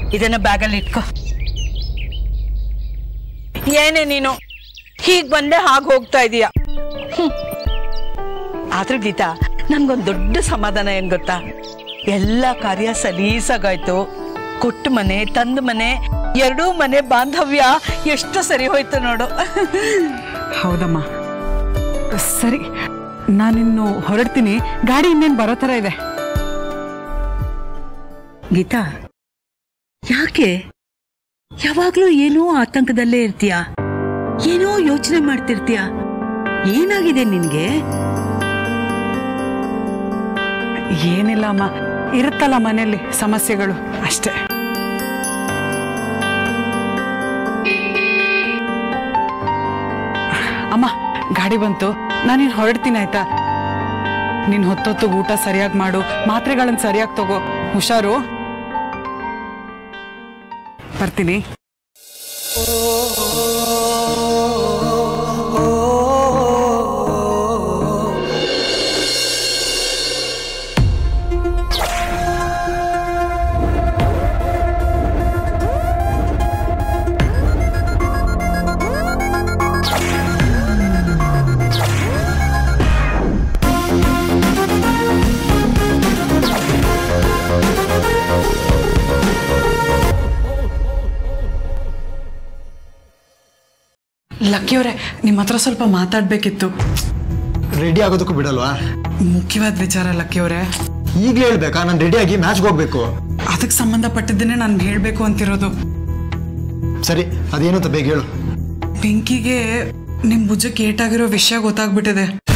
ಇದನ್ನ ಬ್ಯಾಗಲ್ಲಿ ಇಟ್ಕೋ ಏನೇ ನೀನು ಹೀಗ್ ಬಂದೆ ಹಾಗೆ ಹೋಗ್ತಾ ಇದೀಯ ಹ್ಮ್. ಆದ್ರೂ ಗೀತಾ ನನ್ಗೊಂದ್ ದೊಡ್ಡ ಸಮಾಧಾನ ಏನ್ ಗೊತ್ತಾ ಎಲ್ಲ ಕಾರ್ಯ ಸಲೀಸಾಗಾಯ್ತು ಕೊಟ್ಟ ಮನೆ ತಂದ ಮನೆ ಎರಡೂ ಮನೆ ಬಾಂಧವ್ಯ ಎಷ್ಟು ಸರಿ ಹೋಯ್ತು ನೋಡು ಹೌದಮ್ಮ ಸರಿ ನಾನಿನ್ನು ಹೊರಡ್ತೀನಿ ಗಾಡಿ ಇನ್ನೇನು ಬರೋ ಥರ ಇದೆ ಗೀತಾ ಯಾಕೆ ಯಾವಾಗ್ಲೂ ಏನೋ ಆತಂಕದಲ್ಲೇ ಇರ್ತೀಯ ಏನೋ ಯೋಚನೆ ಮಾಡ್ತಿರ್ತೀಯ ಏನಾಗಿದೆ ನಿನ್ಗೆ ಏನಿಲ್ಲ ಅಮ್ಮ ಇರುತ್ತಲ್ಲ ಮನೆಯಲ್ಲಿ ಸಮಸ್ಯೆಗಳು ಅಷ್ಟೇ ಅಮ್ಮ ಗಾಡಿ ಬಂತು ನಾನಿನ್ ಹೊರಡ್ತೀನಿ ಆಯ್ತಾ ನೀನ್ ಹೊತ್ತೊತ್ತು ಊಟ ಸರಿಯಾಗಿ ಮಾಡು ಮಾತ್ರೆಗಳನ್ನ ಸರಿಯಾಗಿ ತಗೋ ಹುಷಾರು ಬರ್ತೀನಿ ಲಕ್ಕಿಯವ್ರೆ ನಿಮ್ಮ ಹತ್ರ ಸ್ವಲ್ಪ ಮಾತಾಡ್ಬೇಕಿತ್ತು ರೆಡಿ ಆಗೋದಕ್ಕೂ ಬಿಡಲ್ವಾ ಮುಖ್ಯವಾದ ವಿಚಾರ ಲಕ್ಕಿಯವ್ರೆ ಈಗಲೇ ಹೇಳ್ಬೇಕಾ ನಾನು ರೆಡಿಯಾಗಿ ಮ್ಯಾಚ್ಗೆ ಹೋಗ್ಬೇಕು ಅದಕ್ಕೆ ಸಂಬಂಧಪಟ್ಟಿದ್ದೇನೆ ನಾನು ಹೇಳಬೇಕು ಅಂತಿರೋದು ಸರಿ ಅದೇನು ಅಂತ ಬೇಗ ಹೇಳು ಬೆಂಕಿಗೆ ನಿಮ್ ಭುಜಕ್ಕೆ ಏಟಾಗಿರೋ ವಿಷಯ ಗೊತ್ತಾಗ್ಬಿಟ್ಟಿದೆ